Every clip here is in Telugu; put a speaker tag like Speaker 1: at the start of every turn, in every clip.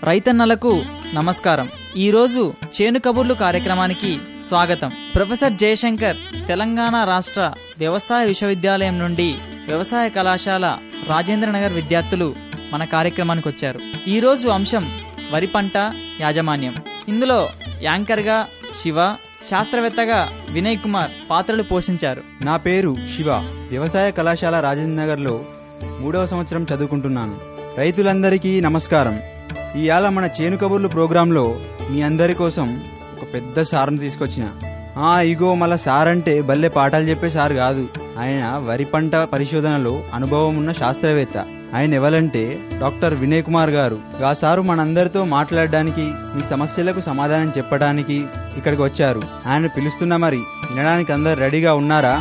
Speaker 1: రైతన్నలకు నమస్కారం ఈరోజు చేను కబుర్లు కార్యక్రమానికి స్వాగతం ప్రొఫెసర్ జయశంకర్ తెలంగాణ రాష్ట్ర వ్యవసాయ విశ్వవిద్యాలయం నుండి వ్యవసాయ కళాశాల రాజేంద్రనగర్ విద్యార్థులు మన కార్యక్రమానికి వచ్చారు ఈరోజు అంశం వరి పంట యాజమాన్యం ఇందులో యాంకర్గా శివ శాస్త్రవేత్తగా వినయ్ కుమార్ పాత్రలు పోషించారు
Speaker 2: నా పేరు శివ వ్యవసాయ కళాశాల రాజేంద్ర నగర్లో మూడవ సంవత్సరం చదువుకుంటున్నాను రైతులందరికీ నమస్కారం ఇవాళ మన చేను కబుర్లు ప్రోగ్రాంలో మీ అందరి కోసం ఒక పెద్ద సార్ను తీసుకొచ్చిన ఆ ఇగో మళ్ళా సార్ అంటే భలే పాఠాలు చెప్పే సార్ కాదు ఆయన వరి పంట పరిశోధనలో అనుభవం ఉన్న శాస్త్రవేత్త ఆయన ఎవరంటే డాక్టర్ వినయ్ కుమార్ గారు ఆ సారు మనందరితో మాట్లాడడానికి మీ సమస్యలకు సమాధానం చెప్పడానికి ఇక్కడికి వచ్చారు ఆయన పిలుస్తున్నా మరి వినడానికి అందరు రెడీగా ఉన్నారా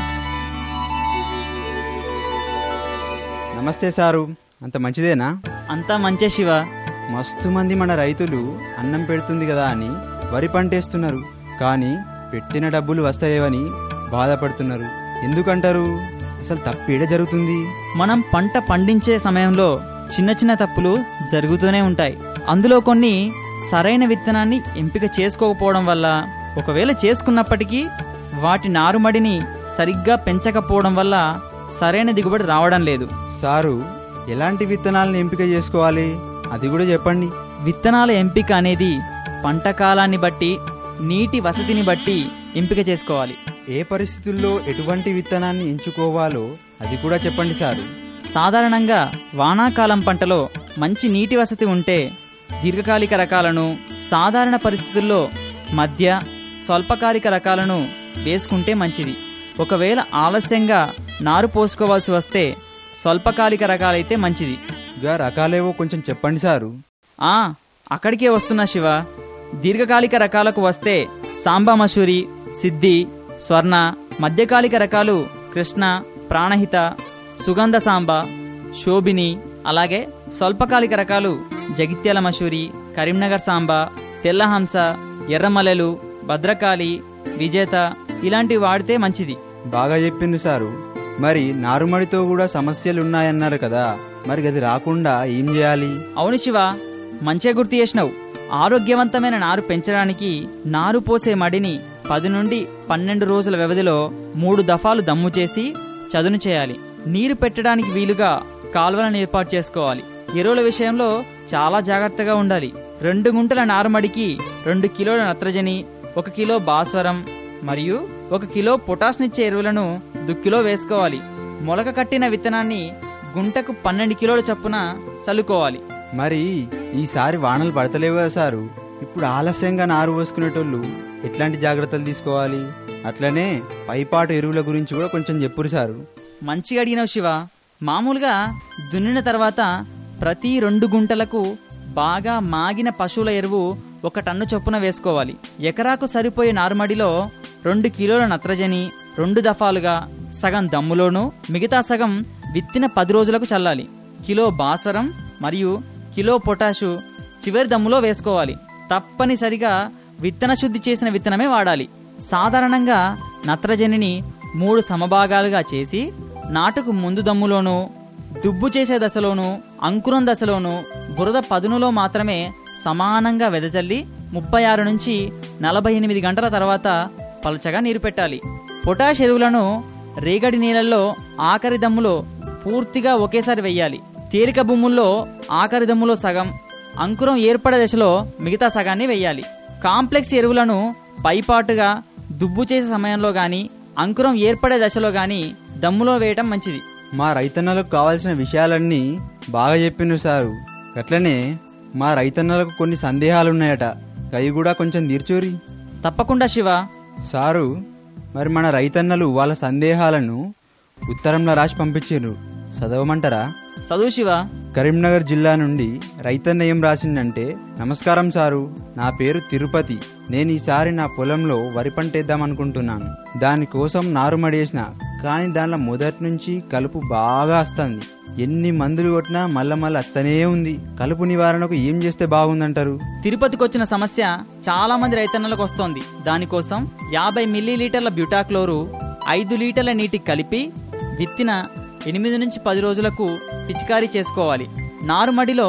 Speaker 2: నమస్తే సారు అంత మంచిదేనా
Speaker 1: అంతా మంచే శివ
Speaker 2: మస్తు మంది మన రైతులు అన్నం పెడుతుంది కదా అని వరి పంటేస్తున్నారు కానీ పెట్టిన డబ్బులు వస్తాయేవని బాధపడుతున్నారు ఎందుకంటారు అసలు తప్పేడ జరుగుతుంది
Speaker 1: మనం పంట పండించే సమయంలో చిన్న చిన్న తప్పులు జరుగుతూనే ఉంటాయి అందులో కొన్ని సరైన విత్తనాన్ని ఎంపిక చేసుకోకపోవడం వల్ల ఒకవేళ చేసుకున్నప్పటికీ వాటి నారుమడిని సరిగ్గా పెంచకపోవడం వల్ల సరైన దిగుబడి రావడం లేదు
Speaker 2: సారు ఎలాంటి విత్తనాలను ఎంపిక చేసుకోవాలి అది కూడా చెప్పండి
Speaker 1: విత్తనాల ఎంపిక అనేది పంట కాలాన్ని బట్టి నీటి వసతిని బట్టి ఎంపిక చేసుకోవాలి
Speaker 2: ఏ పరిస్థితుల్లో ఎటువంటి విత్తనాన్ని ఎంచుకోవాలో అది కూడా చెప్పండి సారు
Speaker 1: సాధారణంగా వానాకాలం పంటలో మంచి నీటి వసతి ఉంటే దీర్ఘకాలిక రకాలను సాధారణ పరిస్థితుల్లో మధ్య స్వల్పకాలిక రకాలను వేసుకుంటే మంచిది ఒకవేళ ఆలస్యంగా నారు పోసుకోవాల్సి వస్తే స్వల్పకాలిక రకాలైతే మంచిది
Speaker 2: గా రకాలేవో కొంచెం చెప్పండి సారు
Speaker 1: ఆ అక్కడికే వస్తున్నా శివ దీర్ఘకాలిక రకాలకు వస్తే సాంబా మసూరి సిద్ధి స్వర్ణ మధ్యకాలిక రకాలు కృష్ణ ప్రాణహిత సుగంధ సాంబ శోభిని అలాగే స్వల్పకాలిక రకాలు జగిత్యాల మసూరి కరీంనగర్ సాంబ తెల్లహంస ఎర్రమల్లెలు భద్రకాళి విజేత ఇలాంటివి వాడితే మంచిది
Speaker 2: బాగా చెప్పింది సారు మరి నారుమడితో కూడా సమస్యలు ఉన్నాయన్నారు కదా మరి అది రాకుండా ఏం చేయాలి
Speaker 1: అవును శివ మంచిగా గుర్తు చేసినావు ఆరోగ్యవంతమైన నారు పెంచడానికి నారు పోసే మడిని పది నుండి పన్నెండు రోజుల వ్యవధిలో మూడు దఫాలు దమ్ము చేసి చదును చేయాలి నీరు పెట్టడానికి వీలుగా కాలువలను ఏర్పాటు చేసుకోవాలి ఎరువుల విషయంలో చాలా జాగ్రత్తగా ఉండాలి రెండు గుంటల నారుమడికి రెండు కిలోల నత్రజని ఒక కిలో భాస్వరం మరియు ఒక కిలో పొటాష్నిచ్చే ఎరువులను దుక్కిలో వేసుకోవాలి మొలక కట్టిన విత్తనాన్ని గుంటకు పన్నెండు కిలోల చొప్పున చల్లుకోవాలి
Speaker 2: మరి ఈసారి వానలు పడతలేవు కదా సారు ఇప్పుడు ఆలస్యంగా నారు పోసుకునేటోళ్ళు ఎట్లాంటి జాగ్రత్తలు తీసుకోవాలి అట్లనే పైపాటు ఎరువుల గురించి కూడా కొంచెం చెప్పురు సారు
Speaker 1: మంచిగా అడిగినావు శివ మామూలుగా దున్నిన తర్వాత ప్రతి రెండు గుంటలకు బాగా మాగిన పశువుల ఎరువు ఒక టన్ను చొప్పున వేసుకోవాలి ఎకరాకు సరిపోయే నారుమడిలో రెండు కిలోల నత్రజని రెండు దఫాలుగా సగం దమ్ములోను మిగతా సగం విత్తిన పది రోజులకు చల్లాలి కిలో భాస్వరం మరియు కిలో పొటాషు చివరి దమ్ములో వేసుకోవాలి తప్పనిసరిగా విత్తన శుద్ధి చేసిన విత్తనమే వాడాలి సాధారణంగా నత్రజనిని మూడు సమభాగాలుగా చేసి నాటుకు ముందు దమ్ములోను దుబ్బు చేసే దశలోను అంకురం దశలోను బురద పదునులో మాత్రమే సమానంగా వెదజల్లి ముప్పై ఆరు నుంచి నలభై ఎనిమిది గంటల తర్వాత పలచగా నీరు పెట్టాలి పొటాష్ ఎరువులను రేగడి నీళ్ళల్లో ఆఖరి దమ్ములో పూర్తిగా ఒకేసారి వెయ్యాలి తేలిక భూముల్లో ఆఖరి దమ్ములో సగం అంకురం ఏర్పడే దశలో మిగతా సగాన్ని వెయ్యాలి కాంప్లెక్స్ ఎరువులను పైపాటుగా దుబ్బు చేసే సమయంలో గాని అంకురం ఏర్పడే దశలో గాని దమ్ములో వేయటం మంచిది
Speaker 2: మా రైతన్నలకు కావాల్సిన విషయాలన్నీ బాగా చెప్పిండ్రు సారు అట్లనే మా రైతన్నలకు కొన్ని సందేహాలున్నాయట అవి కూడా కొంచెం తీర్చూరి
Speaker 1: తప్పకుండా శివ
Speaker 2: సారు మరి మన రైతన్నలు వాళ్ళ సందేహాలను ఉత్తరంలో రాసి పంపించారు చదవమంటారా
Speaker 1: చదువు శివ
Speaker 2: కరీంనగర్ జిల్లా నుండి రైతన్న ఏం రాసిందంటే నమస్కారం సారు నా పేరు తిరుపతి నేను ఈసారి నా పొలంలో వరి పంటేద్దాం అనుకుంటున్నాను దానికోసం నారుమడేసిన కానీ దానిలో మొదటి నుంచి కలుపు బాగా వస్తుంది ఎన్ని మందులు కొట్టినా మళ్ళా మళ్ళీ వస్తూనే ఉంది కలుపు నివారణకు ఏం చేస్తే బాగుందంటారు
Speaker 1: తిరుపతికి వచ్చిన సమస్య చాలా మంది రైతన్నలకు వస్తోంది దానికోసం యాభై మిల్లీలీటర్ల బ్యూటాక్లోరు ఐదు లీటర్ల నీటికి కలిపి విత్తిన ఎనిమిది నుంచి పది రోజులకు పిచికారీ చేసుకోవాలి నారుమడిలో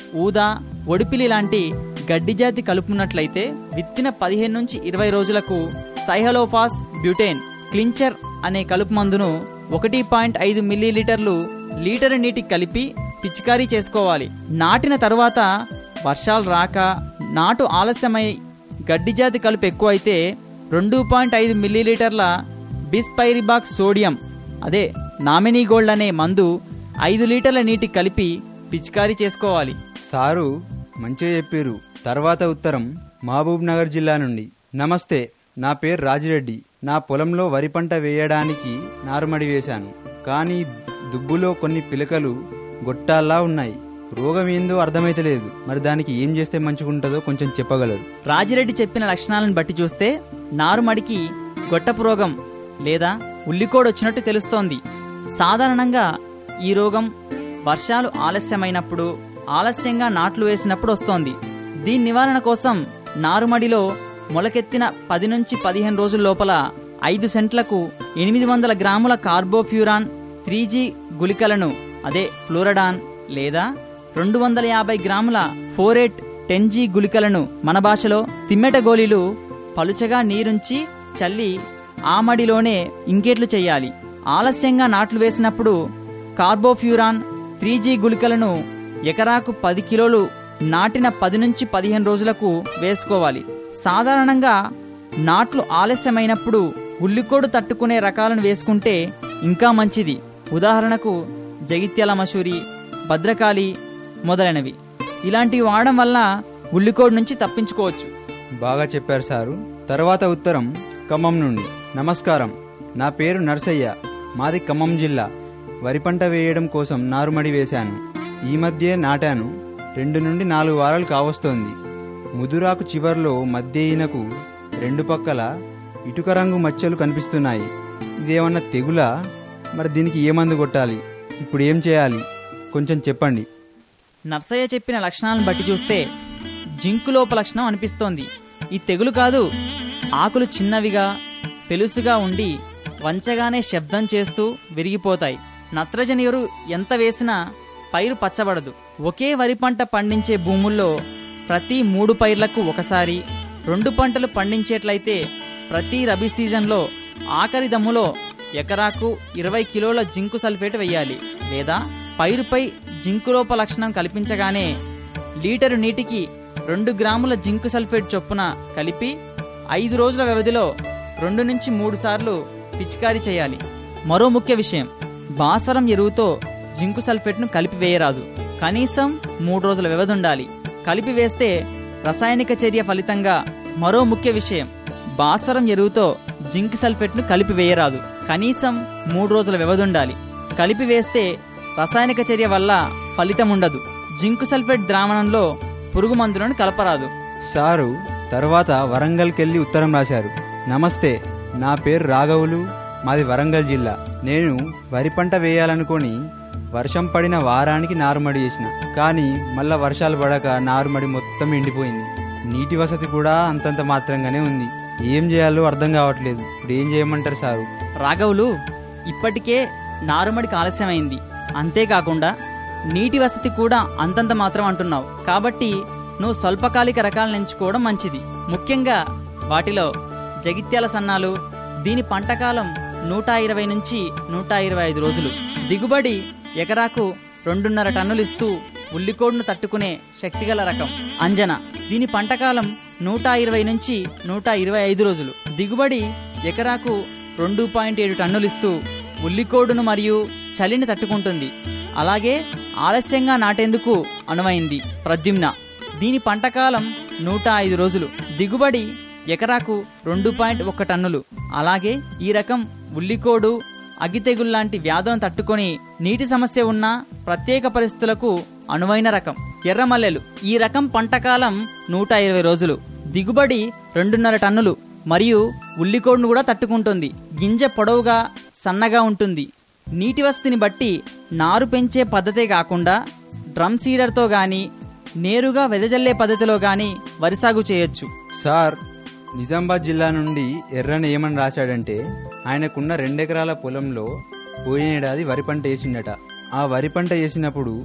Speaker 1: ఊదా ఒడిపిలి లాంటి గడ్డి జాతి కలుపున్నట్లయితే విత్తిన పదిహేను నుంచి ఇరవై రోజులకు సైహలోఫాస్ బ్యూటేన్ క్లించర్ అనే కలుపు మందును ఒకటి పాయింట్ ఐదు మిల్లీలీటర్లు లీటర్ నీటికి కలిపి పిచికారీ చేసుకోవాలి నాటిన తరువాత వర్షాలు రాక నాటు ఆలస్యమై గడ్డి జాతి కలుపు ఎక్కువైతే రెండు పాయింట్ ఐదు మిల్లీలీటర్ల బిస్పైరిబాక్ సోడియం అదే నామినీ గోల్డ్ అనే మందు ఐదు లీటర్ల నీటికి కలిపి పిచికారీ చేసుకోవాలి
Speaker 2: సారు మంచిగా చెప్పారు తర్వాత ఉత్తరం మహబూబ్ నగర్ జిల్లా నుండి నమస్తే నా పేరు రాజిరెడ్డి నా పొలంలో వరి పంట వేయడానికి నారుమడి వేశాను కానీ దుబ్బులో కొన్ని పిలకలు గొట్టాల్లా ఉన్నాయి రోగం ఏందో అర్థమైతలేదు మరి దానికి ఏం చేస్తే మంచిగుంటుందో కొంచెం చెప్పగలరు
Speaker 1: రాజిరెడ్డి చెప్పిన లక్షణాలను బట్టి చూస్తే నారుమడికి గొట్టపు రోగం లేదా ఉల్లికోడ్ వచ్చినట్టు తెలుస్తోంది సాధారణంగా ఈ రోగం వర్షాలు ఆలస్యమైనప్పుడు ఆలస్యంగా నాట్లు వేసినప్పుడు వస్తోంది దీని నివారణ కోసం నారుమడిలో మొలకెత్తిన పది నుంచి పదిహేను రోజుల లోపల ఐదు సెంట్లకు ఎనిమిది వందల గ్రాముల కార్బోఫ్యూరాన్ త్రీ జీ గుళికలను అదే ఫ్లోరడాన్ లేదా రెండు వందల యాభై గ్రాముల ఫోరేట్ టెన్ జీ గుళికలను మన భాషలో తిమ్మెట గోళీలు పలుచగా నీరుంచి చల్లి ఆ మడిలోనే ఇంకేట్లు చేయాలి ఆలస్యంగా నాట్లు వేసినప్పుడు కార్బోఫ్యూరాన్ త్రీ జీ గుళికలను ఎకరాకు పది కిలోలు నాటిన పది నుంచి పదిహేను రోజులకు వేసుకోవాలి సాధారణంగా నాట్లు ఆలస్యమైనప్పుడు ఉల్లికోడు తట్టుకునే రకాలను వేసుకుంటే ఇంకా మంచిది ఉదాహరణకు జగిత్యాల మసూరి భద్రకాళి మొదలైనవి ఇలాంటివి వాడడం వల్ల ఉల్లికోడు నుంచి తప్పించుకోవచ్చు
Speaker 2: బాగా చెప్పారు సారు తర్వాత ఉత్తరం ఖమ్మం నుండి నమస్కారం నా పేరు నర్సయ్య మాది ఖమ్మం జిల్లా వరి పంట వేయడం కోసం నారుమడి వేశాను ఈ మధ్య నాటాను రెండు నుండి నాలుగు వారాలు కావస్తోంది ముదురాకు చివర్లో మధ్య ఈనకు రెండు పక్కల ఇటుక రంగు మచ్చలు కనిపిస్తున్నాయి ఇదేమన్నా తెగులా మరి దీనికి ఏ మందు కొట్టాలి ఇప్పుడు ఏం చేయాలి కొంచెం చెప్పండి
Speaker 1: నర్సయ్య చెప్పిన లక్షణాలను బట్టి చూస్తే జింకు లోప లక్షణం అనిపిస్తోంది ఈ తెగులు కాదు ఆకులు చిన్నవిగా పెలుసుగా ఉండి వంచగానే శబ్దం చేస్తూ విరిగిపోతాయి నత్రజని ఎరువు ఎంత వేసినా పైరు పచ్చబడదు ఒకే వరి పంట పండించే భూముల్లో ప్రతి మూడు పైర్లకు ఒకసారి రెండు పంటలు పండించేట్లయితే ప్రతి రబీ సీజన్లో ఆఖరి దమ్ములో ఎకరాకు ఇరవై కిలోల జింకు సల్ఫేట్ వేయాలి లేదా పైరుపై జింకు లోప లక్షణం కల్పించగానే లీటరు నీటికి రెండు గ్రాముల జింకు సల్ఫేట్ చొప్పున కలిపి ఐదు రోజుల వ్యవధిలో రెండు నుంచి మూడు సార్లు పిచికారీ చేయాలి మరో ముఖ్య విషయం భాస్వరం ఎరువుతో జింకు సల్ఫేట్ను కలిపి వేయరాదు కనీసం మూడు రోజుల వ్యవధి ఉండాలి కలిపి వేస్తే రసాయనిక చర్య ఫలితంగా మరో ముఖ్య విషయం భాస్వరం ఎరువుతో జింక్ సల్ఫేట్ను కలిపి వేయరాదు కనీసం మూడు రోజుల వ్యవధి ఉండాలి కలిపి వేస్తే రసాయనిక చర్య వల్ల ఫలితం ఉండదు జింకు సల్ఫేట్ ద్రావణంలో పురుగు మందులను కలపరాదు
Speaker 2: సారు తర్వాత వరంగల్కెళ్ళి ఉత్తరం రాశారు నమస్తే నా పేరు రాఘవులు మాది వరంగల్ జిల్లా నేను వరి పంట వేయాలనుకొని వర్షం పడిన వారానికి నారుమడి వేసిన కానీ మళ్ళా వర్షాలు పడక నారుమడి మొత్తం ఎండిపోయింది నీటి వసతి కూడా అంతంత మాత్రంగానే ఉంది ఏం చేయాలో అర్థం కావట్లేదు ఇప్పుడు ఏం చేయమంటారు సారు
Speaker 1: రాఘవులు ఇప్పటికే నారుమడికి ఆలస్యమైంది అంతేకాకుండా నీటి వసతి కూడా అంతంత మాత్రం అంటున్నావు కాబట్టి నువ్వు స్వల్పకాలిక రకాలను ఎంచుకోవడం మంచిది ముఖ్యంగా వాటిలో జగిత్యాల సన్నాలు దీని పంటకాలం నూట ఇరవై నుంచి నూట ఇరవై ఐదు రోజులు దిగుబడి ఎకరాకు రెండున్నర టన్నులు ఇస్తూ ఉల్లికోడును తట్టుకునే శక్తిగల రకం అంజన దీని పంటకాలం నూట ఇరవై నుంచి నూట ఇరవై ఐదు రోజులు దిగుబడి ఎకరాకు రెండు పాయింట్ ఏడు టన్నులు ఇస్తూ ఉల్లికోడును మరియు చలిని తట్టుకుంటుంది అలాగే ఆలస్యంగా నాటేందుకు అనువైంది ప్రద్యుమ్న దీని పంటకాలం నూట ఐదు రోజులు దిగుబడి ఎకరాకు రెండు పాయింట్ ఒక్క టన్నులు అలాగే ఈ రకం ఉల్లికోడు అగితెగుల్లాంటి వ్యాధులను తట్టుకొని నీటి సమస్య ఉన్న ప్రత్యేక పరిస్థితులకు అనువైన రకం ఎర్రమల్లెలు ఈ రకం పంటకాలం నూట ఇరవై రోజులు దిగుబడి రెండున్నర టన్నులు మరియు ఉల్లికోడును కూడా తట్టుకుంటుంది గింజ పొడవుగా సన్నగా ఉంటుంది నీటి వసతిని బట్టి నారు పెంచే పద్ధతే కాకుండా డ్రమ్ సీడర్తో గాని నేరుగా వెదజల్లే పద్ధతిలో గాని వరి సాగు చేయొచ్చు
Speaker 2: సార్ నిజామాబాద్ జిల్లా నుండి ఎర్రన ఏమని రాశాడంటే ఆయనకున్న రెండెకరాల పొలంలో పోయిన ఏడాది వరి పంట వేసిండట ఆ వరి పంట వేసినప్పుడు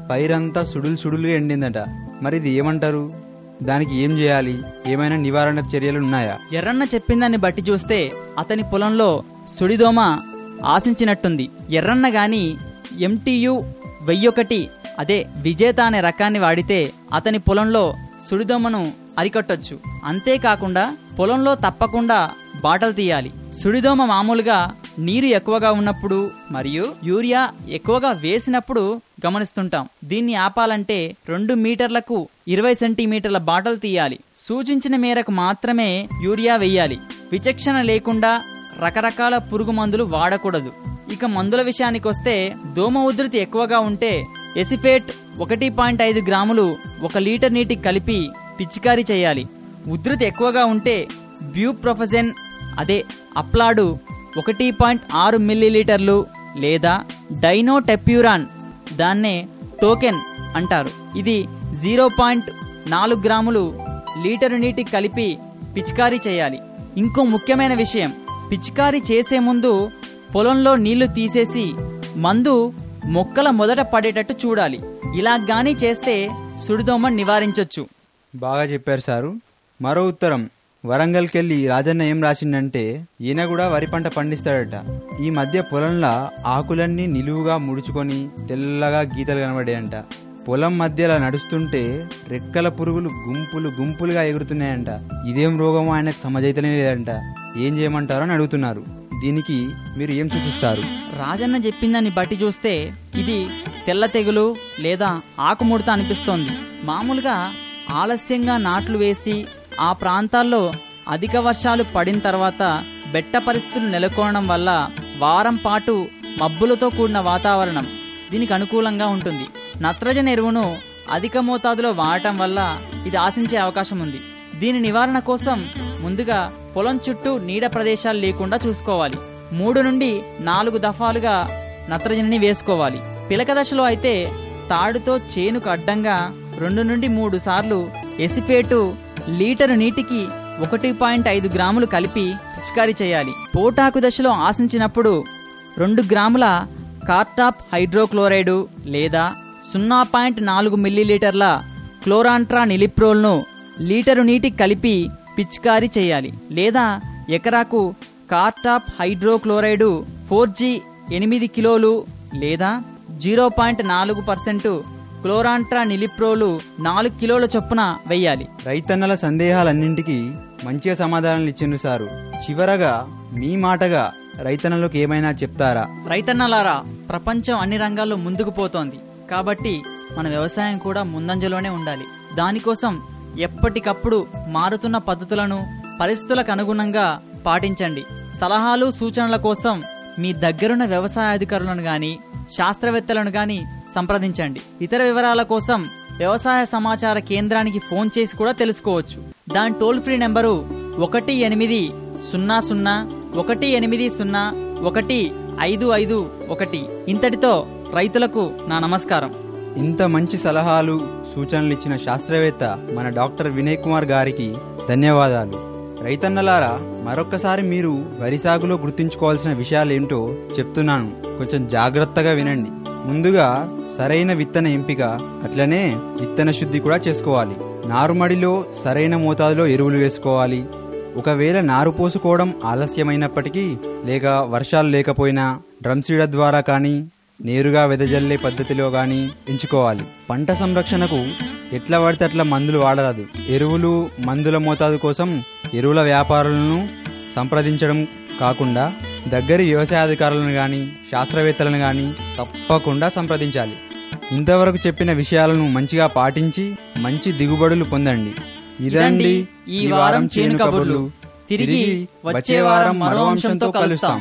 Speaker 2: పైరంతా సుడులు సుడులుగా ఎండిందట మరి ఇది ఏమంటారు దానికి ఏం చేయాలి ఏమైనా నివారణ చర్యలు ఉన్నాయా
Speaker 1: ఎర్రన్న చెప్పిందాన్ని బట్టి చూస్తే అతని పొలంలో సుడిదోమ ఆశించినట్టుంది ఎర్రన్న గాని ఎంటీయు వెయ్యొకటి అదే విజేత అనే రకాన్ని వాడితే అతని పొలంలో సుడిదోమను అరికట్టొచ్చు అంతేకాకుండా పొలంలో తప్పకుండా బాటలు తీయాలి సుడిదోమ మామూలుగా నీరు ఎక్కువగా ఉన్నప్పుడు మరియు యూరియా ఎక్కువగా వేసినప్పుడు గమనిస్తుంటాం దీన్ని ఆపాలంటే రెండు మీటర్లకు ఇరవై సెంటీమీటర్ల బాటలు తీయాలి సూచించిన మేరకు మాత్రమే యూరియా వెయ్యాలి విచక్షణ లేకుండా రకరకాల పురుగు మందులు వాడకూడదు ఇక మందుల విషయానికొస్తే దోమ ఉధృతి ఎక్కువగా ఉంటే ఎసిఫేట్ ఒకటి పాయింట్ ఐదు గ్రాములు ఒక లీటర్ నీటికి కలిపి పిచికారీ చేయాలి ఉధృతి ఎక్కువగా ఉంటే బ్యూప్రొఫజెన్ అదే అప్లాడు ఒకటి పాయింట్ ఆరు మిల్లీలీటర్లు లేదా డైనోటెప్యూరాన్ దాన్నే టోకెన్ అంటారు ఇది జీరో పాయింట్ నాలుగు గ్రాములు లీటరు నీటికి కలిపి పిచికారీ చేయాలి ఇంకో ముఖ్యమైన విషయం పిచికారీ చేసే ముందు పొలంలో నీళ్లు తీసేసి మందు మొక్కల మొదట పడేటట్టు చూడాలి ఇలా గానీ చేస్తే సుడిదోమ నివారించొచ్చు
Speaker 2: బాగా చెప్పారు సారు మరో ఉత్తరం వరంగల్కెళ్ళి రాజన్న ఏం రాసిండంటే ఈయన కూడా వరి పంట పండిస్తాడట ఈ మధ్య పొలంలో ఆకులన్నీ నిలువుగా ముడుచుకొని తెల్లగా గీతలు కనబడాయంట పొలం మధ్యలో నడుస్తుంటే రెక్కల పురుగులు గుంపులు గుంపులుగా ఎగురుతున్నాయంట ఇదేం రోగమో ఆయనకు సమజైతనే లేదంట ఏం చేయమంటారో అని అడుగుతున్నారు దీనికి మీరు ఏం సూచిస్తారు
Speaker 1: రాజన్న చెప్పిందని బట్టి చూస్తే ఇది తెల్ల తెగులు లేదా ఆకుముడత అనిపిస్తోంది మామూలుగా ఆలస్యంగా నాట్లు వేసి ఆ ప్రాంతాల్లో అధిక వర్షాలు పడిన తర్వాత బెట్ట పరిస్థితులు నెలకొనడం వల్ల వారం పాటు మబ్బులతో కూడిన వాతావరణం దీనికి అనుకూలంగా ఉంటుంది నత్రజని ఎరువును అధిక మోతాదులో వాడటం వల్ల ఇది ఆశించే అవకాశం ఉంది దీని నివారణ కోసం ముందుగా పొలం చుట్టూ నీడ ప్రదేశాలు లేకుండా చూసుకోవాలి మూడు నుండి నాలుగు దఫాలుగా నత్రజనిని వేసుకోవాలి పిలక దశలో అయితే తాడుతో చేనుకు అడ్డంగా రెండు నుండి మూడు సార్లు ఎసిపేటు లీటరు నీటికి ఒకటి పాయింట్ ఐదు గ్రాములు కలిపి పిచికారీ చేయాలి పోటాకు దశలో ఆశించినప్పుడు రెండు గ్రాముల కార్టాప్ హైడ్రోక్లోరైడు లేదా సున్నా పాయింట్ నాలుగు మిల్లీలీటర్ల క్లోరాంట్రా నిలిప్రోల్ను లీటరు నీటికి కలిపి పిచికారీ చేయాలి లేదా ఎకరాకు కార్టాప్ హైడ్రోక్లోరైడు ఫోర్ జీ ఎనిమిది కిలోలు లేదా జీరో పాయింట్ నాలుగు పర్సెంట్ క్లోరాంట్రా నిలిప్రోలు నాలుగు కిలోల చొప్పున వెయ్యాలి
Speaker 2: రైతన్నల సందేహాలన్నింటికీ మంచిగా సమాధానాలు ఇచ్చిండ్రు సారు చివరగా మీ మాటగా రైతన్నలకు ఏమైనా చెప్తారా
Speaker 1: రైతన్నలారా ప్రపంచం అన్ని రంగాల్లో ముందుకు పోతోంది కాబట్టి మన వ్యవసాయం కూడా ముందంజలోనే ఉండాలి దానికోసం ఎప్పటికప్పుడు మారుతున్న పద్ధతులను పరిస్థితులకు అనుగుణంగా పాటించండి సలహాలు సూచనల కోసం మీ దగ్గరున్న వ్యవసాయ అధికారులను గాని శాస్త్రవేత్తలను గాని సంప్రదించండి ఇతర వివరాల కోసం వ్యవసాయ సమాచార కేంద్రానికి ఫోన్ చేసి కూడా తెలుసుకోవచ్చు దాని టోల్ ఫ్రీ నెంబరు ఒకటి ఎనిమిది సున్నా సున్నా ఒకటి ఎనిమిది సున్నా ఒకటి ఐదు ఐదు ఒకటి ఇంతటితో రైతులకు నా నమస్కారం
Speaker 2: ఇంత మంచి సలహాలు సూచనలు ఇచ్చిన శాస్త్రవేత్త మన డాక్టర్ వినయ్ కుమార్ గారికి ధన్యవాదాలు రైతన్నలారా మరొక్కసారి మీరు వరి సాగులో గుర్తుంచుకోవాల్సిన విషయాలేంటో చెప్తున్నాను కొంచెం జాగ్రత్తగా వినండి ముందుగా సరైన విత్తన ఎంపిక అట్లనే విత్తన శుద్ధి కూడా చేసుకోవాలి నారుమడిలో సరైన మోతాదులో ఎరువులు వేసుకోవాలి ఒకవేళ నారు పోసుకోవడం ఆలస్యమైనప్పటికీ లేక వర్షాలు లేకపోయినా డ్రమ్ సీడర్ ద్వారా కానీ నేరుగా వెదజల్లే పద్ధతిలో కానీ ఎంచుకోవాలి పంట సంరక్షణకు ఎట్లా పడితే అట్లా మందులు వాడరాదు ఎరువులు మందుల మోతాదు కోసం ఎరువుల వ్యాపారులను సంప్రదించడం కాకుండా దగ్గరి వ్యవసాయాధికారులను కానీ శాస్త్రవేత్తలను కానీ తప్పకుండా సంప్రదించాలి ఇంతవరకు చెప్పిన విషయాలను మంచిగా పాటించి మంచి దిగుబడులు పొందండి ఇదండి
Speaker 1: ఈ వారం చేను కబుర్లు తిరిగి వచ్చే వారం మరో అంశంతో కలుస్తాం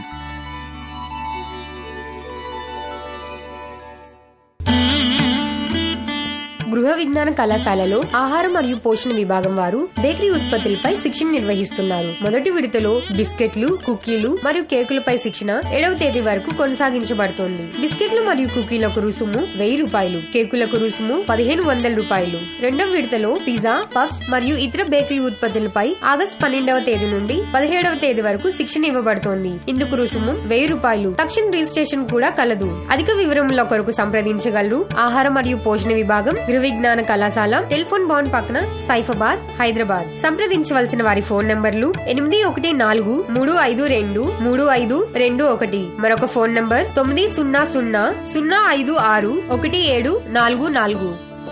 Speaker 3: గృహ విజ్ఞాన కళాశాలలో ఆహారం మరియు పోషణ విభాగం వారు బేకరీ ఉత్పత్తులపై శిక్షణ నిర్వహిస్తున్నారు మొదటి విడతలో బిస్కెట్లు కుకీలు మరియు కేకులపై శిక్షణ ఏడవ తేదీ వరకు కొనసాగించబడుతోంది బిస్కెట్లు మరియు కుకీలకు రుసుము వెయ్యి రూపాయలు కేకులకు రుసుము పదిహేను వందల రూపాయలు రెండవ విడతలో పిజ్జా పఫ్స్ మరియు ఇతర బేకరీ ఉత్పత్తులపై ఆగస్టు పన్నెండవ తేదీ నుండి పదిహేడవ తేదీ వరకు శిక్షణ ఇవ్వబడుతోంది ఇందుకు రుసుము వెయ్యి రూపాయలు తక్షణ రిజిస్ట్రేషన్ కూడా కలదు అధిక వివరముల కొరకు సంప్రదించగలరు ఆహార మరియు పోషణ విభాగం గృహ విజ్ఞాన కళాశాల టెలిఫోన్ భవన్ పక్కన సైఫాబాద్ హైదరాబాద్ సంప్రదించవలసిన వారి ఫోన్ నంబర్లు ఎనిమిది ఒకటి నాలుగు మూడు ఐదు రెండు మూడు ఐదు రెండు ఒకటి మరొక ఫోన్ నంబర్ తొమ్మిది సున్నా సున్నా సున్నా ఐదు ఆరు ఒకటి ఏడు నాలుగు నాలుగు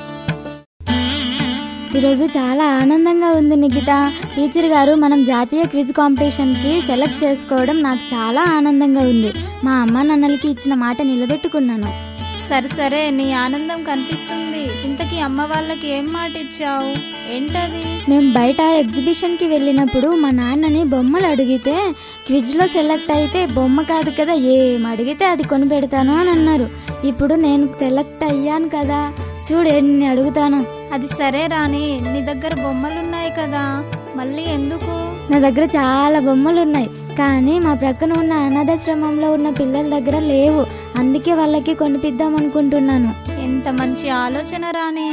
Speaker 4: ఈరోజు చాలా ఆనందంగా ఉంది నిఖిత టీచర్ గారు మనం జాతీయ క్విజ్ కాంపిటీషన్కి సెలెక్ట్ చేసుకోవడం నాకు చాలా ఆనందంగా ఉంది మా అమ్మ నాన్నలకి ఇచ్చిన మాట నిలబెట్టుకున్నాను
Speaker 5: సరే సరే నీ ఆనందం కనిపిస్తుంది ఇంతకీ అమ్మ వాళ్ళకి ఏం మాట ఇచ్చావు ఏంటది
Speaker 4: మేము బయట ఎగ్జిబిషన్కి వెళ్ళినప్పుడు మా నాన్నని బొమ్మలు అడిగితే క్విజ్లో సెలెక్ట్ అయితే బొమ్మ కాదు కదా ఏం అడిగితే అది కొని పెడతాను అని అన్నారు ఇప్పుడు నేను సెలెక్ట్ అయ్యాను కదా చూడు ఎన్ని అడుగుతాను
Speaker 5: అది సరే రాని నీ దగ్గర బొమ్మలున్నాయి కదా మళ్ళీ ఎందుకు
Speaker 4: నా దగ్గర చాలా బొమ్మలు ఉన్నాయి కానీ మా ప్రక్కన ఉన్న అనాథాశ్రమంలో ఉన్న పిల్లల దగ్గర లేవు అందుకే వాళ్ళకి కొనిపిద్దాం అనుకుంటున్నాను
Speaker 5: ఎంత మంచి ఆలోచన రాని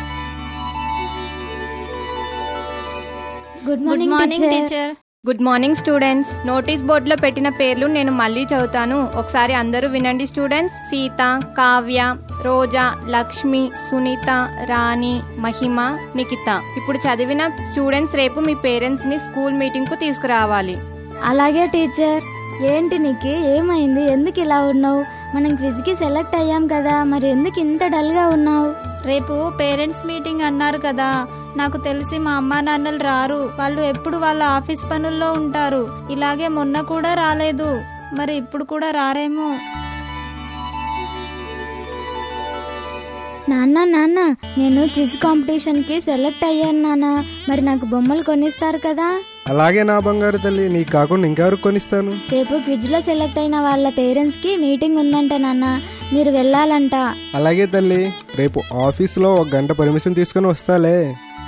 Speaker 4: good
Speaker 5: good
Speaker 4: morning
Speaker 5: morning
Speaker 4: teacher
Speaker 5: teacher
Speaker 6: good morning students notice బోర్డులో పెట్టిన పేర్లు నేను మళ్ళీ చదువుతాను ఒకసారి అందరూ వినండి స్టూడెంట్స్ సీత కావ్య రోజా లక్ష్మి సునీత రాణి మహిమ నిఖిత ఇప్పుడు చదివిన స్టూడెంట్స్ రేపు మీ పేరెంట్స్ ని స్కూల్ మీటింగ్ కు తీసుకురావాలి
Speaker 4: అలాగే టీచర్ ఏంటి నీకు ఏమైంది ఎందుకు ఇలా ఉన్నావు మనం క్విజ్కి సెలెక్ట్ అయ్యాం కదా మరి ఎందుకు ఇంత డల్గా ఉన్నావు
Speaker 5: రేపు పేరెంట్స్ మీటింగ్ అన్నారు కదా నాకు తెలిసి మా అమ్మా నాన్నలు రారు వాళ్ళు ఎప్పుడు వాళ్ళ ఆఫీస్ పనుల్లో ఉంటారు ఇలాగే మొన్న కూడా రాలేదు మరి ఇప్పుడు కూడా రారేమో
Speaker 4: నాన్న నాన్న నేను క్విజ్ కాంపిటీషన్కి సెలెక్ట్ అయ్యాను నాన్న మరి నాకు బొమ్మలు కొనిస్తారు కదా
Speaker 7: అలాగే నా బంగారు తల్లి నీకు కాకుండా ఇంకెవరికి కొనిస్తాను
Speaker 4: రేపు క్విజ్లో సెలెక్ట్ అయిన వాళ్ళ పేరెంట్స్కి మీటింగ్ ఉందంట నాన్న మీరు వెళ్ళాలంట
Speaker 7: అలాగే తల్లి రేపు ఆఫీస్లో ఒక గంట పర్మిషన్ తీసుకొని వస్తాలే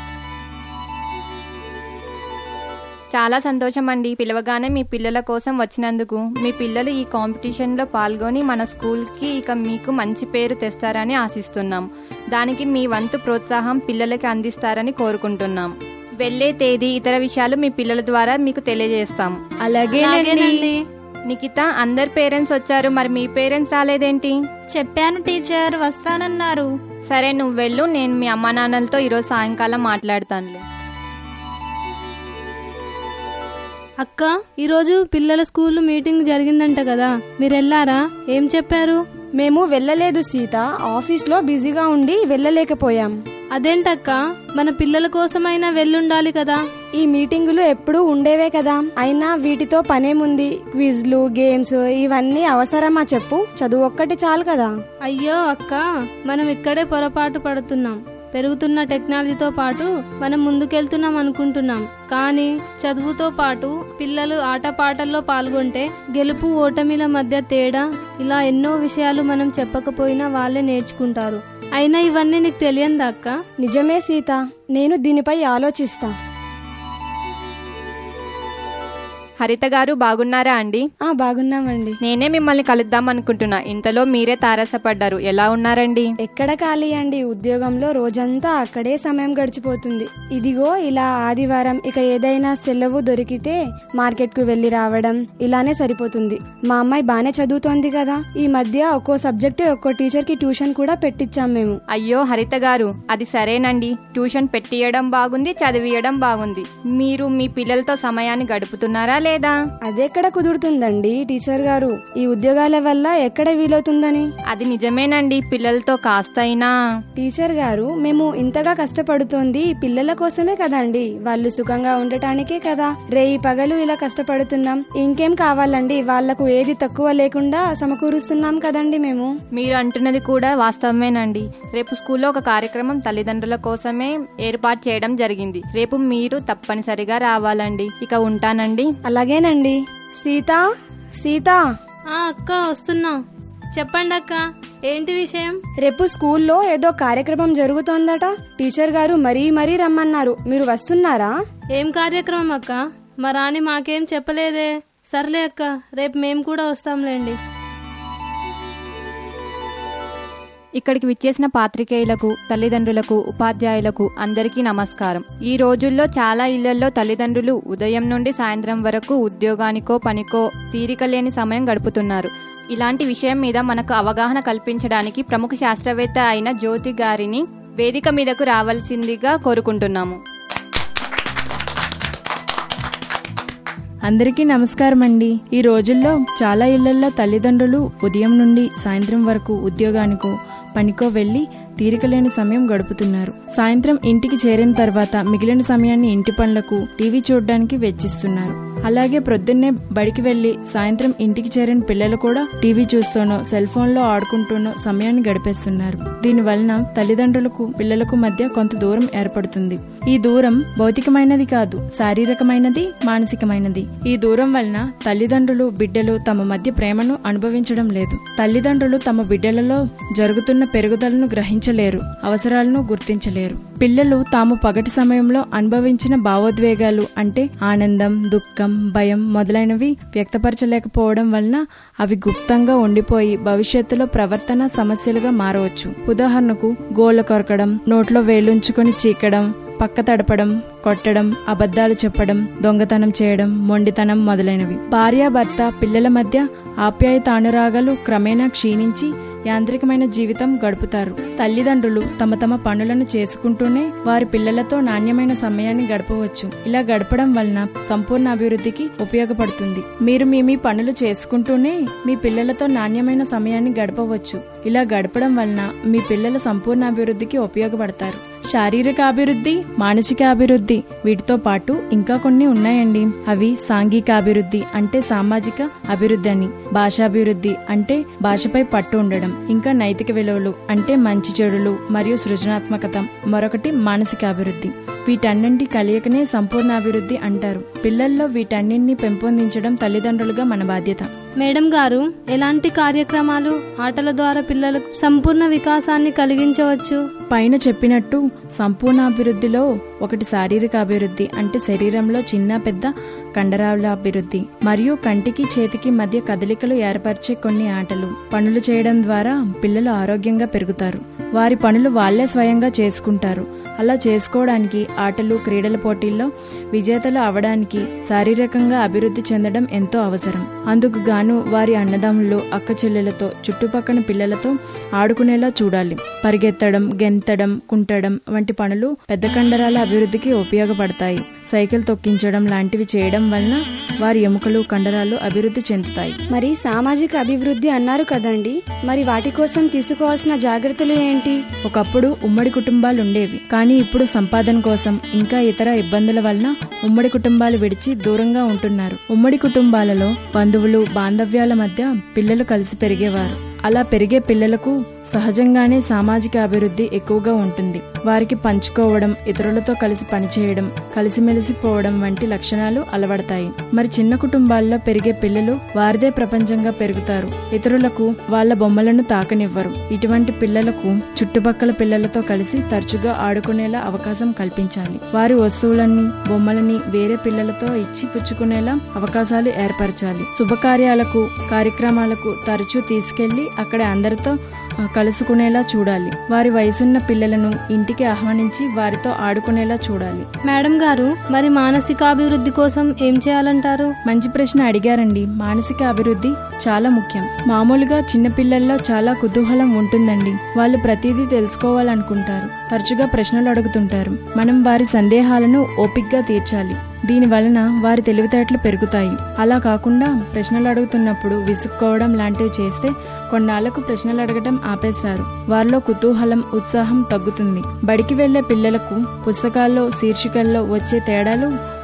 Speaker 6: చాలా సంతోషం అండి పిలవగానే మీ పిల్లల కోసం వచ్చినందుకు మీ పిల్లలు ఈ కాంపిటీషన్ లో పాల్గొని మన స్కూల్ కి ఇక మీకు మంచి పేరు తెస్తారని ఆశిస్తున్నాం దానికి మీ వంతు ప్రోత్సాహం పిల్లలకి అందిస్తారని కోరుకుంటున్నాం వెళ్లే తేదీ ఇతర విషయాలు మీ పిల్లల ద్వారా మీకు తెలియజేస్తాం అలాగేనండి నిఖిత అందరు పేరెంట్స్ వచ్చారు మరి మీ పేరెంట్స్ రాలేదేంటి
Speaker 5: చెప్పాను టీచర్ వస్తానన్నారు
Speaker 6: సరే నువ్వు వెళ్ళు నేను మీ అమ్మా నాన్నలతో ఈరోజు సాయంకాలం మాట్లాడతానులే
Speaker 8: అక్క ఈరోజు పిల్లల స్కూల్ మీటింగ్ జరిగిందంట కదా మీరు వెళ్ళారా ఏం చెప్పారు
Speaker 9: మేము వెళ్ళలేదు సీత ఆఫీస్లో బిజీగా ఉండి వెళ్ళలేకపోయాం
Speaker 8: అదేంటక్క మన పిల్లల కోసమైనా వెళ్ళుండాలి కదా
Speaker 9: ఈ మీటింగులు ఎప్పుడూ ఉండేవే కదా అయినా వీటితో పనేముంది క్విజ్లు గేమ్స్ ఇవన్నీ అవసరమా చెప్పు చదువు ఒక్కటి చాలు కదా
Speaker 8: అయ్యో అక్క మనం ఇక్కడే పొరపాటు పడుతున్నాం పెరుగుతున్న టెక్నాలజీతో పాటు మనం ముందుకెళ్తున్నాం అనుకుంటున్నాం కానీ చదువుతో పాటు పిల్లలు ఆటపాటల్లో పాల్గొంటే గెలుపు ఓటమిల మధ్య తేడా ఇలా ఎన్నో విషయాలు మనం చెప్పకపోయినా వాళ్ళే నేర్చుకుంటారు అయినా ఇవన్నీ నీకు తెలియందా అక్క
Speaker 9: నిజమే సీత నేను దీనిపై ఆలోచిస్తా
Speaker 6: హరిత గారు బాగున్నారా అండి
Speaker 9: ఆ బాగున్నామండి
Speaker 6: నేనే మిమ్మల్ని కలుద్దాం అనుకుంటున్నా ఇంతలో మీరే తారసపడ్డారు ఎలా ఉన్నారండి
Speaker 9: ఎక్కడ ఖాళీ అండి ఉద్యోగంలో రోజంతా అక్కడే సమయం గడిచిపోతుంది ఇదిగో ఇలా ఆదివారం ఇక ఏదైనా సెలవు దొరికితే మార్కెట్ కు వెళ్లి రావడం ఇలానే సరిపోతుంది మా అమ్మాయి బానే చదువుతోంది కదా ఈ మధ్య ఒక్కో సబ్జెక్ట్ ఒక్కో టీచర్ కి ట్యూషన్ కూడా పెట్టించాం మేము
Speaker 6: అయ్యో హరిత గారు అది సరేనండి ట్యూషన్ పెట్టియడం బాగుంది చదివియడం బాగుంది మీరు మీ పిల్లలతో సమయాన్ని గడుపుతున్నారా లేదా
Speaker 9: అదెక్కడ కుదురుతుందండి టీచర్ గారు ఈ ఉద్యోగాల వల్ల ఎక్కడ వీలవుతుందని
Speaker 6: అది నిజమేనండి పిల్లలతో కాస్తైనా
Speaker 9: టీచర్ గారు మేము ఇంతగా కష్టపడుతోంది పిల్లల కోసమే కదండి వాళ్ళు సుఖంగా ఉండటానికే కదా రేయి పగలు ఇలా కష్టపడుతున్నాం ఇంకేం కావాలండి వాళ్లకు ఏది తక్కువ లేకుండా సమకూరుస్తున్నాం కదండి మేము
Speaker 6: మీరు అంటున్నది కూడా వాస్తవమేనండి రేపు స్కూల్లో ఒక కార్యక్రమం తల్లిదండ్రుల కోసమే ఏర్పాటు చేయడం జరిగింది రేపు మీరు తప్పనిసరిగా రావాలండి ఇక ఉంటానండి
Speaker 9: అలాగేనండి సీత సీత
Speaker 8: ఆ అక్క వస్తున్నా చెప్పండి అక్క ఏంటి విషయం
Speaker 9: రేపు స్కూల్లో ఏదో కార్యక్రమం జరుగుతోందట టీచర్ గారు మరీ మరీ రమ్మన్నారు మీరు వస్తున్నారా
Speaker 8: ఏం కార్యక్రమం అక్క మా రాణి మాకేం చెప్పలేదే సర్లే అక్క రేపు మేము కూడా వస్తాంలేండి
Speaker 6: ఇక్కడికి విచ్చేసిన పాత్రికేయులకు తల్లిదండ్రులకు ఉపాధ్యాయులకు అందరికీ నమస్కారం ఈ రోజుల్లో చాలా ఇళ్లలో తల్లిదండ్రులు ఉదయం నుండి సాయంత్రం వరకు ఉద్యోగానికో పనికో తీరిక లేని సమయం గడుపుతున్నారు ఇలాంటి విషయం మీద మనకు అవగాహన కల్పించడానికి ప్రముఖ శాస్త్రవేత్త అయిన జ్యోతి గారిని వేదిక మీదకు రావాల్సిందిగా కోరుకుంటున్నాము
Speaker 10: అందరికీ నమస్కారం అండి ఈ రోజుల్లో చాలా ఇళ్లలో తల్లిదండ్రులు ఉదయం నుండి సాయంత్రం వరకు ఉద్యోగానికో పనికో వెళ్లి తీరికలేని సమయం గడుపుతున్నారు సాయంత్రం ఇంటికి చేరిన తర్వాత మిగిలిన సమయాన్ని ఇంటి పనులకు టీవీ చూడడానికి వెచ్చిస్తున్నారు అలాగే ప్రొద్దున్నే బడికి వెళ్లి సాయంత్రం ఇంటికి చేరిన పిల్లలు కూడా టీవీ చూస్తూనో సెల్ ఫోన్ లో ఆడుకుంటూనో సమయాన్ని గడిపేస్తున్నారు దీని వలన తల్లిదండ్రులకు పిల్లలకు మధ్య కొంత దూరం ఏర్పడుతుంది ఈ దూరం భౌతికమైనది కాదు శారీరకమైనది మానసికమైనది ఈ దూరం వలన తల్లిదండ్రులు బిడ్డలు తమ మధ్య ప్రేమను అనుభవించడం లేదు తల్లిదండ్రులు తమ బిడ్డలలో జరుగుతున్న పెరుగుదలను గ్రహించలేరు అవసరాలను గుర్తించలేరు పిల్లలు తాము పగటి సమయంలో అనుభవించిన భావోద్వేగాలు అంటే ఆనందం దుఃఖం భయం మొదలైనవి వ్యక్తపరచలేకపోవడం వలన అవి గుప్తంగా ఉండిపోయి భవిష్యత్తులో ప్రవర్తన సమస్యలుగా మారవచ్చు ఉదాహరణకు గోళ్ల కొరకడం నోట్లో వేలుంచుకొని చీకడం పక్క తడపడం కొట్టడం అబద్ధాలు చెప్పడం దొంగతనం చేయడం మొండితనం మొదలైనవి భార్యాభర్త పిల్లల మధ్య ఆప్యాయత అనురాగాలు క్రమేణా క్షీణించి యాంత్రికమైన జీవితం గడుపుతారు తల్లిదండ్రులు తమ తమ పనులను చేసుకుంటూనే వారి పిల్లలతో నాణ్యమైన సమయాన్ని గడపవచ్చు ఇలా గడపడం వలన సంపూర్ణ అభివృద్ధికి ఉపయోగపడుతుంది మీరు మీ మీ పనులు చేసుకుంటూనే మీ పిల్లలతో నాణ్యమైన సమయాన్ని గడపవచ్చు ఇలా గడపడం వలన మీ పిల్లల సంపూర్ణ అభివృద్ధికి ఉపయోగపడతారు శారీరక అభివృద్ధి మానసిక అభివృద్ధి వీటితో పాటు ఇంకా కొన్ని ఉన్నాయండి అవి సాంఘిక అభివృద్ధి అంటే సామాజిక అభివృద్ధి అని భాషాభివృద్ధి అంటే భాషపై పట్టు ఉండడం ఇంకా నైతిక విలువలు అంటే మంచి చెడులు మరియు సృజనాత్మకత మరొకటి మానసిక అభివృద్ధి వీటన్నింటి కలియకనే సంపూర్ణ అభివృద్ధి అంటారు పిల్లల్లో వీటన్నింటినీ పెంపొందించడం తల్లిదండ్రులుగా మన బాధ్యత
Speaker 8: మేడం గారు ఎలాంటి కార్యక్రమాలు ఆటల ద్వారా పిల్లలకు సంపూర్ణ వికాసాన్ని కలిగించవచ్చు
Speaker 10: పైన చెప్పినట్టు సంపూర్ణ అభివృద్ధిలో ఒకటి శారీరక అభివృద్ధి అంటే శరీరంలో చిన్న పెద్ద కండరాల అభివృద్ధి మరియు కంటికి చేతికి మధ్య కదలికలు ఏర్పరిచే కొన్ని ఆటలు పనులు చేయడం ద్వారా పిల్లలు ఆరోగ్యంగా పెరుగుతారు వారి పనులు వాళ్లే స్వయంగా చేసుకుంటారు అలా చేసుకోవడానికి ఆటలు క్రీడల పోటీల్లో విజేతలు అవడానికి శారీరకంగా అభివృద్ధి చెందడం ఎంతో అవసరం అందుకు గాను వారి అన్నదమ్ములు అక్క చెల్లెలతో చుట్టుపక్కల పిల్లలతో ఆడుకునేలా చూడాలి పరిగెత్తడం గెంతడం కుంటడం వంటి పనులు పెద్ద కండరాల అభివృద్ధికి ఉపయోగపడతాయి సైకిల్ తొక్కించడం లాంటివి చేయడం వలన వారి ఎముకలు కండరాలు అభివృద్ధి చెందుతాయి
Speaker 9: మరి సామాజిక అభివృద్ధి అన్నారు కదండి మరి వాటి కోసం తీసుకోవాల్సిన జాగ్రత్తలు ఏంటి
Speaker 10: ఒకప్పుడు ఉమ్మడి కుటుంబాలు ఉండేవి కానీ ఇప్పుడు సంపాదన కోసం ఇంకా ఇతర ఇబ్బందుల వలన ఉమ్మడి కుటుంబాలు విడిచి దూరంగా ఉంటున్నారు ఉమ్మడి కుటుంబాలలో బంధువులు బాంధవ్యాల మధ్య పిల్లలు కలిసి పెరిగేవారు అలా పెరిగే పిల్లలకు సహజంగానే సామాజిక అభివృద్ధి ఎక్కువగా ఉంటుంది వారికి పంచుకోవడం ఇతరులతో కలిసి పనిచేయడం కలిసిమెలిసి పోవడం వంటి లక్షణాలు అలవడతాయి మరి చిన్న కుటుంబాల్లో పెరిగే పిల్లలు వారిదే ప్రపంచంగా పెరుగుతారు ఇతరులకు వాళ్ళ బొమ్మలను తాకనివ్వరు ఇటువంటి పిల్లలకు చుట్టుపక్కల పిల్లలతో కలిసి తరచుగా ఆడుకునేలా అవకాశం కల్పించాలి వారి వస్తువులన్నీ బొమ్మలని వేరే పిల్లలతో ఇచ్చి పుచ్చుకునేలా అవకాశాలు ఏర్పరచాలి శుభకార్యాలకు కార్యక్రమాలకు తరచూ తీసుకెళ్లి అక్కడ అందరితో ఆ, కలుసుకునేలా చూడాలి వారి వయసున్న పిల్లలను ఇంటికి ఆహ్వానించి వారితో ఆడుకునేలా చూడాలి
Speaker 8: మేడం గారు మరి మానసికాభివృద్ధి కోసం ఏం చేయాలంటారు
Speaker 10: మంచి ప్రశ్న అడిగారండి మానసిక అభివృద్ధి చాలా ముఖ్యం మామూలుగా చిన్నపిల్లల్లో చాలా కుతూహలం ఉంటుందండి వాళ్ళు ప్రతిదీ తెలుసుకోవాలనుకుంటారు తరచుగా ప్రశ్నలు అడుగుతుంటారు మనం వారి సందేహాలను ఓపిగ్గా తీర్చాలి దీని వలన వారి తెలివితేటలు పెరుగుతాయి అలా కాకుండా ప్రశ్నలు అడుగుతున్నప్పుడు విసుక్కోవడం లాంటివి చేస్తే కొన్నాళ్లకు ప్రశ్నలు అడగటం ఆపేస్తారు వారిలో కుతూహలం ఉత్సాహం తగ్గుతుంది బడికి వెళ్లే పిల్లలకు పుస్తకాల్లో శీర్షికల్లో వచ్చే తేడాలు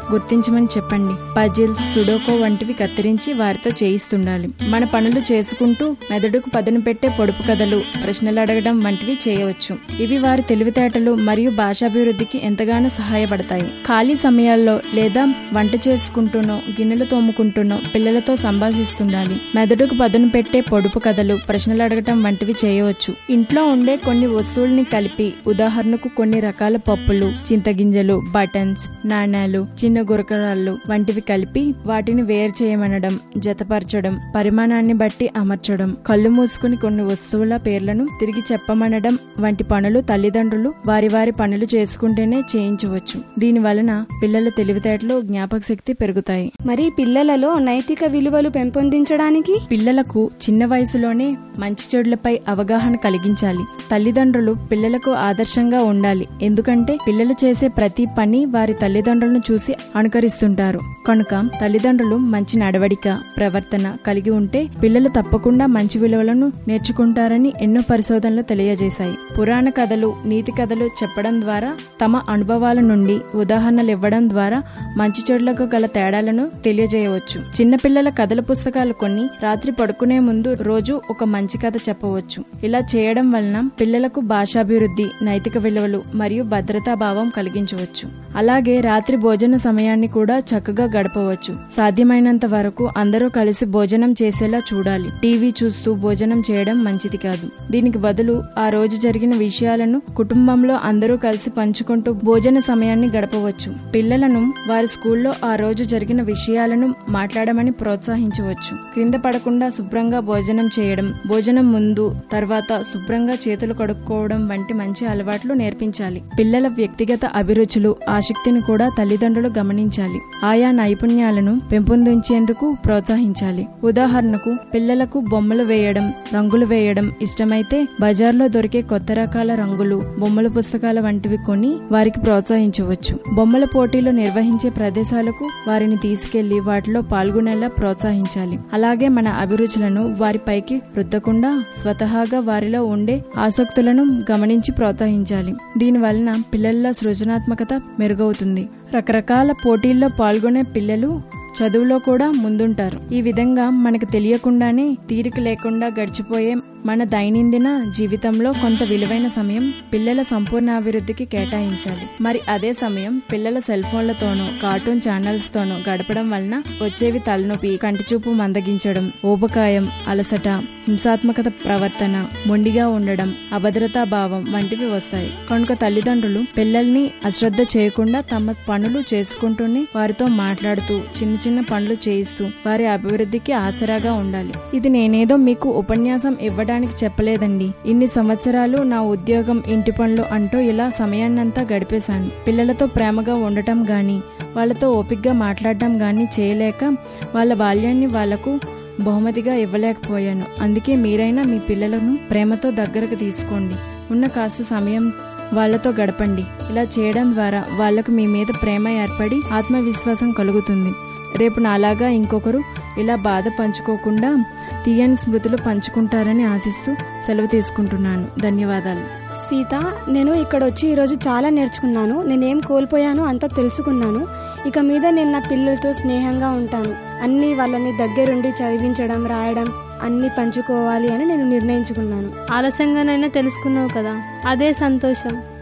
Speaker 10: గుర్తించమని చెప్పండి పజిల్ సుడోకో వంటివి కత్తిరించి వారితో చేయిస్తుండాలి మన పనులు చేసుకుంటూ మెదడుకు పదును పెట్టే పొడుపు కథలు ప్రశ్నలు అడగడం వంటివి చేయవచ్చు ఇవి వారి తెలివితేటలు మరియు భాషాభివృద్ధికి ఎంతగానో సహాయపడతాయి ఖాళీ సమయాల్లో లేదా వంట చేసుకుంటూనో గిన్నెలు తోముకుంటూనో పిల్లలతో సంభాషిస్తుండాలి మెదడుకు పదును పెట్టే పొడుపు కథలు ప్రశ్నలు అడగటం వంటివి చేయవచ్చు ఇంట్లో ఉండే కొన్ని వస్తువుల్ని కలిపి ఉదాహరణకు కొన్ని రకాల పప్పులు చింతగింజలు బటన్స్ నాణాలు చిన్న గురకరాళ్ళు వంటివి కలిపి వాటిని వేరు చేయమనడం జతపరచడం పరిమాణాన్ని బట్టి అమర్చడం కళ్ళు మూసుకుని కొన్ని వస్తువుల పేర్లను తిరిగి చెప్పమనడం వంటి పనులు తల్లిదండ్రులు వారి వారి పనులు చేసుకుంటేనే చేయించవచ్చు దీని వలన పిల్లల తెలివితేటలు జ్ఞాపక శక్తి పెరుగుతాయి
Speaker 9: మరి పిల్లలలో నైతిక విలువలు పెంపొందించడానికి
Speaker 10: పిల్లలకు చిన్న వయసులోనే మంచి చెడులపై అవగాహన కలిగించాలి తల్లిదండ్రులు పిల్లలకు ఆదర్శంగా ఉండాలి ఎందుకంటే పిల్లలు చేసే ప్రతి పని వారి తల్లిదండ్రులను చూసి అనుకరిస్తుంటారు కనుక తల్లిదండ్రులు మంచి నడవడిక ప్రవర్తన కలిగి ఉంటే పిల్లలు తప్పకుండా మంచి విలువలను నేర్చుకుంటారని ఎన్నో పరిశోధనలు తెలియజేశాయి పురాణ కథలు నీతి కథలు చెప్పడం ద్వారా తమ అనుభవాల నుండి ఉదాహరణలు ఇవ్వడం ద్వారా మంచి చెడులకు గల తేడాలను తెలియజేయవచ్చు చిన్నపిల్లల కథల పుస్తకాలు కొన్ని రాత్రి పడుకునే ముందు రోజు ఒక మంచి కథ చెప్పవచ్చు ఇలా చేయడం వలన పిల్లలకు భాషాభివృద్ధి నైతిక విలువలు మరియు భద్రతా భావం కలిగించవచ్చు అలాగే రాత్రి భోజన సమయాన్ని కూడా చక్కగా గడపవచ్చు సాధ్యమైనంత వరకు అందరూ కలిసి భోజనం చేసేలా చూడాలి టీవీ చూస్తూ భోజనం చేయడం మంచిది కాదు దీనికి బదులు ఆ రోజు జరిగిన విషయాలను కుటుంబంలో అందరూ కలిసి పంచుకుంటూ భోజన సమయాన్ని గడపవచ్చు పిల్లలను వారి స్కూల్లో ఆ రోజు జరిగిన విషయాలను మాట్లాడమని ప్రోత్సహించవచ్చు క్రింద పడకుండా శుభ్రంగా భోజనం చేయడం భోజనం ముందు తర్వాత శుభ్రంగా చేతులు కడుక్కోవడం వంటి మంచి అలవాట్లు నేర్పించాలి పిల్లల వ్యక్తిగత అభిరుచులు ఆసక్తిని కూడా తల్లిదండ్రులు గమనించాలి ఆయా నైపుణ్యాలను పెంపొందించేందుకు ప్రోత్సహించాలి ఉదాహరణకు పిల్లలకు బొమ్మలు వేయడం రంగులు వేయడం ఇష్టమైతే బజార్లో దొరికే కొత్త రకాల రంగులు బొమ్మల పుస్తకాల వంటివి కొని వారికి ప్రోత్సహించవచ్చు బొమ్మల పోటీలు నిర్వహించే ప్రదేశాలకు వారిని తీసుకెళ్లి వాటిలో పాల్గొనేలా ప్రోత్సహించాలి అలాగే మన అభిరుచులను వారిపైకి రుద్దకుండా స్వతహాగా వారిలో ఉండే ఆసక్తులను గమనించి ప్రోత్సహించాలి దీని వలన పిల్లల్లో సృజనాత్మకత మెరుగవుతుంది రకరకాల పోటీల్లో పాల్గొనే పిల్లలు చదువులో కూడా ముందుంటారు ఈ విధంగా మనకు తెలియకుండానే తీరిక లేకుండా గడిచిపోయే మన దైనందిన జీవితంలో కొంత విలువైన సమయం పిల్లల సంపూర్ణ అభివృద్ధికి కేటాయించాలి మరి అదే సమయం పిల్లల సెల్ ఫోన్లతోనూ కార్టూన్ ఛానల్స్ తోనూ గడపడం వలన వచ్చేవి తలనొప్పి కంటిచూపు మందగించడం ఊబకాయం అలసట హింసాత్మకత ప్రవర్తన మొండిగా ఉండడం అభద్రతా భావం వంటివి వస్తాయి కనుక తల్లిదండ్రులు పిల్లల్ని అశ్రద్ధ చేయకుండా తమ పనులు చేసుకుంటూనే వారితో మాట్లాడుతూ చిన్న చిన్న పనులు చేయిస్తూ వారి అభివృద్ధికి ఆసరాగా ఉండాలి ఇది నేనేదో మీకు ఉపన్యాసం ఇవ్వడానికి చెప్పలేదండి ఇన్ని సంవత్సరాలు నా ఉద్యోగం ఇంటి పనులు అంటూ ఇలా సమయాన్నంతా గడిపేశాను పిల్లలతో ప్రేమగా ఉండటం గాని వాళ్ళతో ఓపిగ్గా మాట్లాడటం గాని చేయలేక వాళ్ళ బాల్యాన్ని వాళ్లకు బహుమతిగా ఇవ్వలేకపోయాను అందుకే మీరైనా మీ పిల్లలను ప్రేమతో దగ్గరకు తీసుకోండి ఉన్న కాస్త సమయం వాళ్ళతో గడపండి ఇలా చేయడం ద్వారా వాళ్లకు మీ మీద ప్రేమ ఏర్పడి ఆత్మవిశ్వాసం కలుగుతుంది రేపు నాలాగా ఇంకొకరు ఇలా బాధ పంచుకోకుండా తీయని స్మృతులు పంచుకుంటారని ఆశిస్తూ సెలవు తీసుకుంటున్నాను ధన్యవాదాలు
Speaker 9: సీత నేను ఇక్కడ వచ్చి ఈరోజు చాలా నేర్చుకున్నాను నేనేం కోల్పోయానో అంతా తెలుసుకున్నాను ఇక మీద నేను నా పిల్లలతో స్నేహంగా ఉంటాను అన్ని వాళ్ళని దగ్గరుండి చదివించడం రాయడం అన్ని పంచుకోవాలి అని నేను నిర్ణయించుకున్నాను
Speaker 8: ఆలస్యంగానైనా తెలుసుకున్నావు కదా అదే సంతోషం